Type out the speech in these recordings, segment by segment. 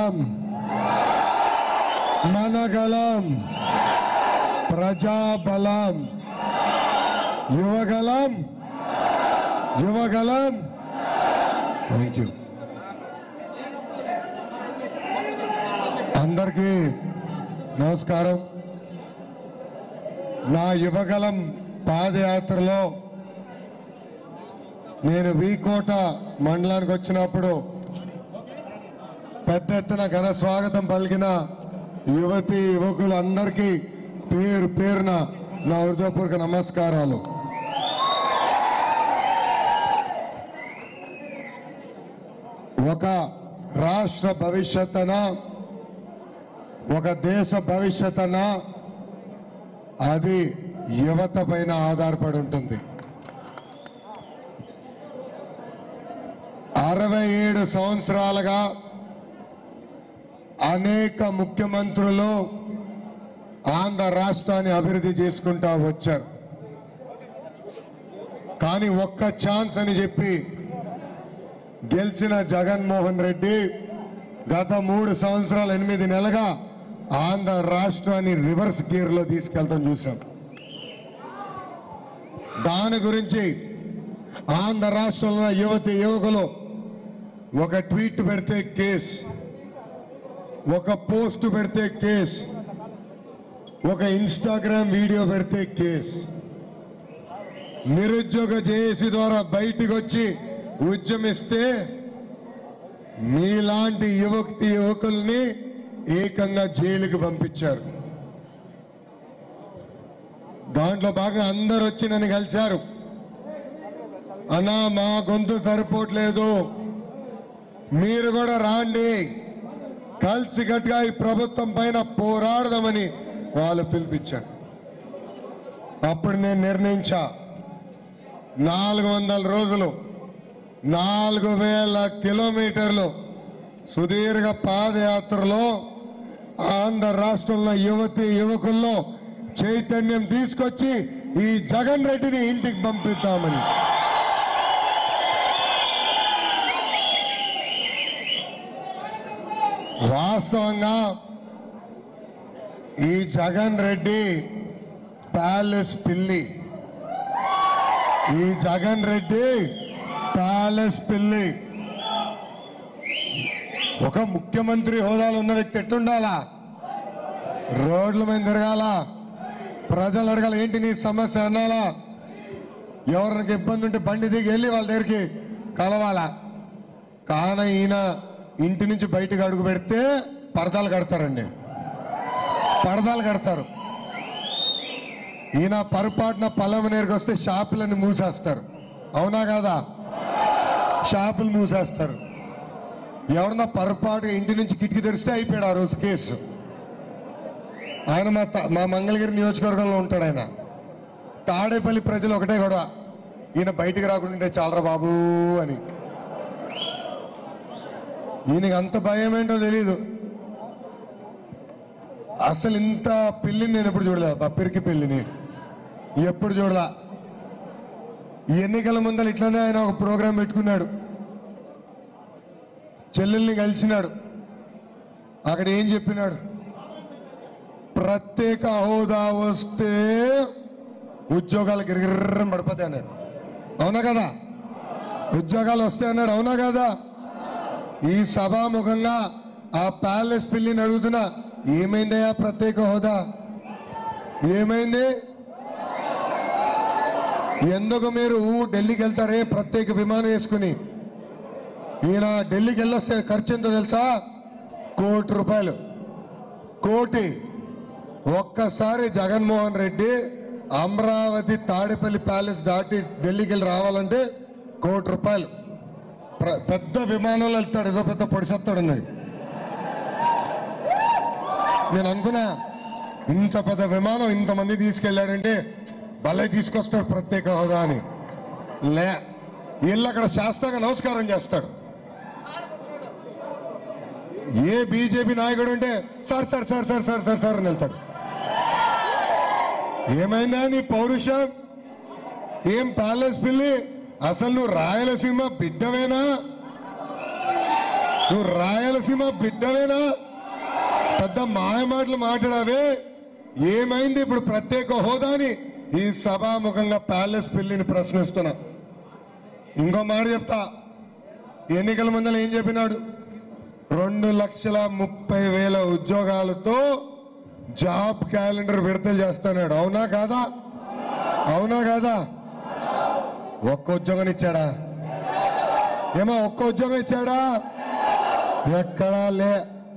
మనగలం మనగలం ప్రజాబలం యువగలం యువగలం థ్యాంక్ యూ అందరికీ నమస్కారం నా యువగలం పాదయాత్రలో నేను వీకోట మండలానికి వచ్చినప్పుడు పెద్ద ఎత్తున ఘన స్వాగతం పలికిన యువతి యువకులందరికీ పేరు పేరున నా హృదయపూర్వక నమస్కారాలు ఒక రాష్ట్ర భవిష్యత్తన ఒక దేశ భవిష్యత్తన అది యువత పైన ఆధారపడి ఉంటుంది అరవై ఏడు సంవత్సరాలుగా అనేక ముఖ్యమంత్రులు ఆంధ్ర రాష్ట్రాన్ని అభివృద్ధి చేసుకుంటా వచ్చారు కానీ ఒక్క ఛాన్స్ అని చెప్పి గెలిచిన జగన్మోహన్ రెడ్డి గత మూడు సంవత్సరాలు ఎనిమిది నెలలుగా ఆంధ్ర రాష్ట్రాన్ని రివర్స్ గేర్లో తీసుకెళ్తాం చూసాం దాని గురించి ఆంధ్ర రాష్ట్రంలో ఉన్న యువతి యువకులు ఒక ట్వీట్ పెడితే కేస్ ఒక పోస్ట్ పెడితే కేస్ ఒక ఇన్స్టాగ్రామ్ వీడియో పెడితే కేస్ నిరుద్యోగ జేఏసీ ద్వారా బయటికి వచ్చి ఉద్యమిస్తే మీలాంటి యువక్తి యువకుల్ని ఏకంగా జైలుకి పంపించారు దాంట్లో బాగా అందరు వచ్చి నన్ను కలిశారు అన్నా మా గొంతు సరిపోవట్లేదు మీరు కూడా రాండి కలిసి గట్టిగా ఈ ప్రభుత్వం పైన పోరాడదామని వాళ్ళు పిలిపించారు అప్పుడు నేను నిర్ణయించా నాలుగు వందల రోజులు నాలుగు వేల కిలోమీటర్లు సుదీర్ఘ పాదయాత్రలో ఆంధ్ర రాష్ట్రంలో యువతి యువకుల్లో చైతన్యం తీసుకొచ్చి ఈ జగన్ రెడ్డిని ఇంటికి పంపిద్దామని వాస్తవంగా ఈ జగన్ రెడ్డి ప్యాలెస్ పిల్లి ఈ జగన్ రెడ్డి ప్యాలెస్ పిల్లి ఒక ముఖ్యమంత్రి హోదాలో ఉన్న వ్యక్తి ఎట్టుండాలా రోడ్ల మీద తిరగాల ప్రజలు అడగాల ఏంటి నీ సమస్య అనాలా ఎవరికి ఇబ్బంది ఉంటే బండి దిగి వెళ్ళి వాళ్ళ దగ్గరికి కలవాలా కాన ఈయన ఇంటి నుంచి బయటకు అడుగు పెడితే పరదాలు కడతారండి పరదాలు కడతారు ఈయన పొరపాటున పొలం నేరుకు వస్తే షాపులన్నీ మూసేస్తారు అవునా కాదా షాపులు మూసేస్తారు ఎవరన్నా పొరపాటుగా ఇంటి నుంచి కిటికీ తెరిస్తే అయిపోయాడు ఆ రోజు కేసు ఆయన మా త- మా మంగళగిరి నియోజకవర్గంలో ఉంటాడు ఆయన తాడేపల్లి ప్రజలు ఒకటే కూడా ఈయన బయటికి రాకుండా చాలరా బాబు అని ఈయనకి అంత భయం ఏంటో తెలీదు అసలు ఇంత పిల్లిని నేను ఎప్పుడు చూడలేదు పప్పిరికి పిల్లిని ఎప్పుడు చూడలా ఈ ఎన్నికల ముందర ఇట్లనే ఆయన ఒక ప్రోగ్రాం పెట్టుకున్నాడు చెల్లెల్ని కలిసినాడు అక్కడ ఏం చెప్పినాడు ప్రత్యేక హోదా వస్తే ఉద్యోగాలు గిరిగిర్రం పడిపోతాయి అన్నాడు అవునా కదా ఉద్యోగాలు వస్తాయి అన్నాడు అవునా కదా ఈ సభాముఖంగా ఆ ప్యాలెస్ పిల్లిని అడుగుతున్నా ఏమైందయ్యా ప్రత్యేక హోదా ఏమైంది ఎందుకు మీరు ఢిల్లీకి వెళ్తారే ప్రత్యేక విమానం వేసుకుని ఈయన ఢిల్లీకి వెళ్ళొస్తే ఖర్చు ఎంతో తెలుసా కోటి రూపాయలు కోటి ఒక్కసారి జగన్మోహన్ రెడ్డి అమరావతి తాడేపల్లి ప్యాలెస్ దాటి ఢిల్లీకి వెళ్ళి రావాలంటే కోటి రూపాయలు ప్ర- పెద్ద విమానంలో వెళ్తాడు ఏదో పెద్ద పొడిసెత్తాడు అన్నాడు నేను అనుకున్నా ఇంత పెద్ద విమానం ఇంతమంది తీసుకెళ్ళాడంటే భలే తీసుకొస్తాడు ప్రత్యేక హోదా అని లే వీళ్ళు అక్కడ శాస్త్రంగా నమస్కారం చేస్తాడు ఏ బీజేపీ నాయకుడు ఉంటే sir sir sir sir sir sir sir అని వెళ్తాడు ఏమైందా నీ పౌరుషం ఏం ప్యాలెస్ పిల్లి అసలు నువ్వు రాయలసీమ బిడ్డవేనా నువ్వు రాయలసీమ బిడ్డవేనా పెద్ద మాయ మాటలు మాట్లాడావే ఏమైంది ఇప్పుడు ప్రత్యేక హోదాని ఈ సభాముఖంగా ప్యాలెస్ పిల్లిని ప్రశ్నిస్తున్నా ఇంకో మాట చెప్తా ఎన్నికల ముందర ఏం చెప్పినాడు రెండు లక్షల ముప్పై వేల ఉద్యోగాలతో జాబ్ క్యాలెండర్ విడుదల చేస్తున్నాడు అవునా కాదా అవునా కాదా ఒక్క ఉద్యోగం ఇచ్చాడా ఏమో ఒక్క ఉద్యోగం ఇచ్చాడా ఎక్కడా లే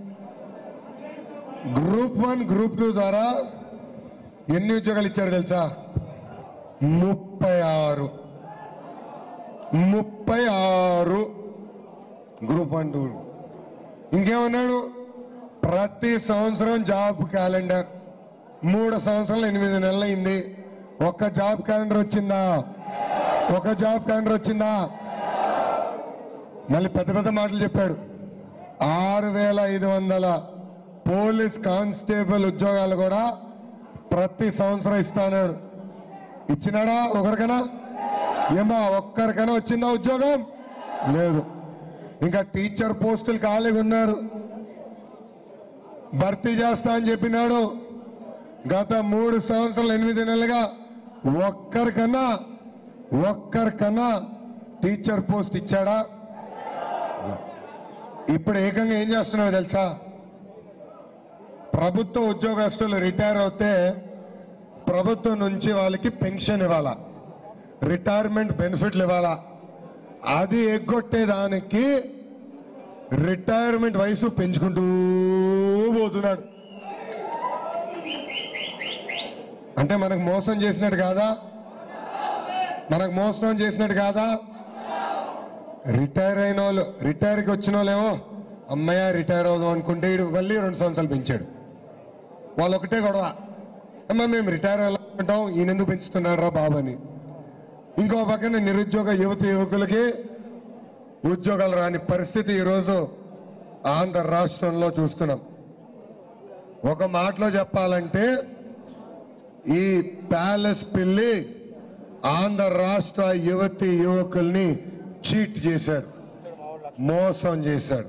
గ్రూప్ వన్ గ్రూప్ టూ ద్వారా ఎన్ని ఉద్యోగాలు ఇచ్చారు తెలుసా ముప్పై ఆరు ముప్పై ఆరు గ్రూప్ వన్ టూ ఇంకేమన్నాడు ప్రతి సంవత్సరం జాబ్ క్యాలెండర్ మూడు సంవత్సరాలు ఎనిమిది నెలలు అయింది ఒక్క జాబ్ క్యాలెండర్ వచ్చిందా ఒక జాబ్ క్యాలెండర్ వచ్చిందా మళ్ళీ పెద్ద పెద్ద మాటలు చెప్పాడు ఆరు వేల ఐదు వందల పోలీస్ కానిస్టేబుల్ ఉద్యోగాలు కూడా ప్రతి సంవత్సరం ఇస్తాడు ఇచ్చినాడా ఒకరికైనా ఏమా ఒక్కరికైనా వచ్చిందా ఉద్యోగం లేదు ఇంకా టీచర్ పోస్టులు ఖాళీగా ఉన్నారు భర్తీ చేస్తా అని చెప్పినాడు గత మూడు సంవత్సరాలు ఎనిమిది నెలలుగా ఒక్కరికన్నా ఒక్కరికన్నా టీచర్ పోస్ట్ ఇచ్చాడా ఇప్పుడు ఏకంగా ఏం చేస్తున్నావు తెలుసా ప్రభుత్వ ఉద్యోగస్తులు రిటైర్ అవుతే ప్రభుత్వం నుంచి వాళ్ళకి పెన్షన్ ఇవ్వాలా రిటైర్మెంట్ బెనిఫిట్లు ఇవ్వాలా అది ఎగ్గొట్టేదానికి రిటైర్మెంట్ వయసు పెంచుకుంటూ పోతున్నాడు అంటే మనకు మోసం చేసినట్టు కాదా మనకు మోసం చేసినట్టు కాదా రిటైర్ అయిన వాళ్ళు రిటైర్కి వచ్చిన వాళ్ళేమో అమ్మయ్య రిటైర్ అవుదాం అనుకుంటే వీడు మళ్ళీ రెండు సంవత్సరాలు పెంచాడు వాళ్ళు ఒకటే గొడవ అమ్మ మేము రిటైర్ అవ్వాలనుకుంటాం ఈయన ఎందుకు పెంచుతున్నాడు రా బాబు అని ఇంకో పక్కన నిరుద్యోగ యువత యువకులకి ఉద్యోగాలు రాని పరిస్థితి ఈరోజు ఆంధ్ర రాష్ట్రంలో చూస్తున్నాం ఒక మాటలో చెప్పాలంటే ఈ ప్యాలెస్ పిల్లి ఆంధ్ర రాష్ట్ర యువతి యువకుల్ని చీట్ చేశాడు మోసం చేశాడు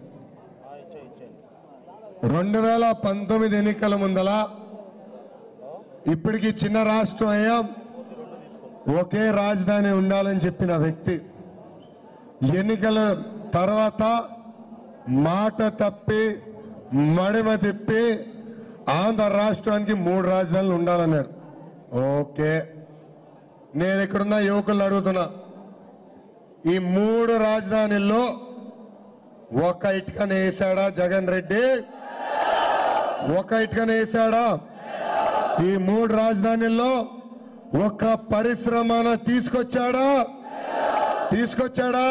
రెండు వేల పంతొమ్మిది ఎన్నికల ముందల ఇప్పటికి చిన్న రాష్ట్రం అయ్యాం ఒకే రాజధాని ఉండాలని చెప్పిన వ్యక్తి ఎన్నికల తర్వాత మాట తప్పి మడిమ తిప్పి ఆంధ్ర రాష్ట్రానికి మూడు రాజధానులు ఉండాలన్నాడు ఓకే నేను ఇక్కడున్న యువకులను అడుగుతున్నా ఈ మూడు రాజధానుల్లో ఒక ఇటుకన వేసాడా జగన్ రెడ్డి ఒక ఇటుకన వేసాడా ఈ మూడు రాజధానుల్లో ఒక పరిశ్రమన తీసుకొచ్చాడా తీసుకొచ్చాడా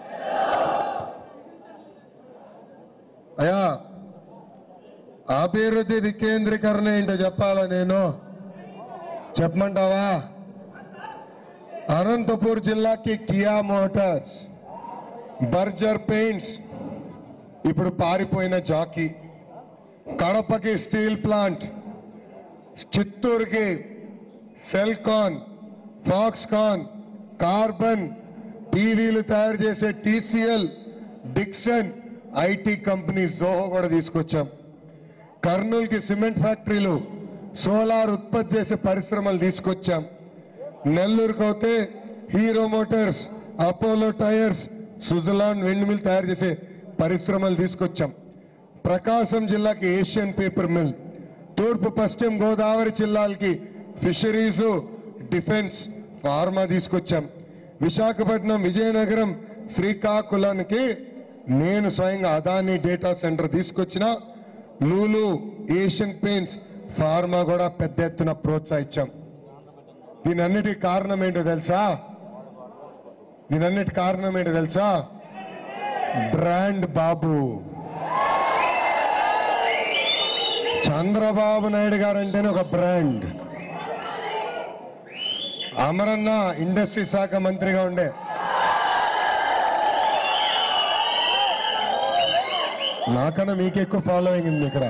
అయ్యా అభివృద్ధి వికేంద్రీకరణ ఏంటో చెప్పాలా నేను చెప్పమంటావా అనంతపూర్ జిల్లాకి కియా మోటార్స్ బర్జర్ పెయింట్స్ ఇప్పుడు పారిపోయిన జాకీ కడపకి స్టీల్ ప్లాంట్ చిత్తూరుకి సెల్కాన్ ఫాక్స్కాన్ కార్బన్ టీవీలు తయారు చేసే TCL Dixon IT company Zoho కూడా తీసుకొచ్చాం కర్నూలుకి సిమెంట్ ఫ్యాక్టరీలు సోలార్ ఉత్పత్తి చేసే పరిశ్రమలు తీసుకొచ్చాం నెల్లూరుకి అయితే Hero Motors Apollo Tyres Suzlon windmill తయారు చేసే పరిశ్రమలు తీసుకొచ్చాం ప్రకాశం జిల్లాకి ఏషియన్ పేపర్ మిల్ తూర్పు పశ్చిమ గోదావరి జిల్లాలకి ఫిషరీస్ డిఫెన్స్ ఫార్మా తీసుకొచ్చాం విశాఖపట్నం విజయనగరం శ్రీకాకుళానికి నేను స్వయంగా అదాని డేటా సెంటర్ తీసుకొచ్చిన లూలు ఏషియన్ పెయింట్స్ ఫార్మా కూడా పెద్ద ఎత్తున ప్రోత్సహించాం దీనన్నిటి కారణం ఏంటో తెలుసా దీనన్నిటి కారణం ఏంటో తెలుసా బ్రాండ్ బాబు చంద్రబాబు నాయుడు గారు అంటేనే ఒక బ్రాండ్ అమరన్న ఇండస్ట్రీ శాఖ మంత్రిగా ఉండే నాకన్నా మీకు ఎక్కువ ఫాలోయింగ్ ఉంది ఇక్కడ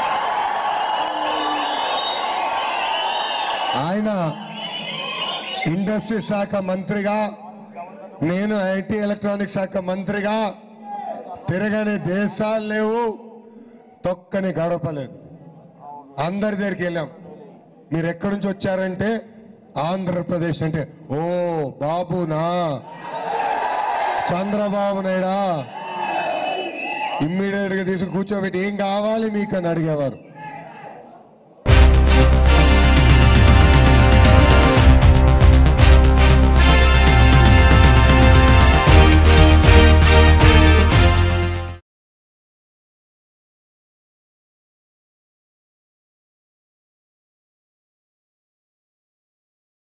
ఆయన ఇండస్ట్రీ శాఖ మంత్రిగా నేను ఐటీ ఎలక్ట్రానిక్ శాఖ మంత్రిగా తిరగని దేశాలు లేవు తొక్కని గడపలేదు అందరి దగ్గరికి వెళ్ళాం మీరు ఎక్కడి నుంచి వచ్చారంటే ఆంధ్రప్రదేశ్ అంటే ఓ బాబునా చంద్రబాబు నాయుడా ఇమ్మీడియట్ గా తీసుకు కూర్చోబెట్టి ఏం కావాలి మీకు అని అడిగేవారు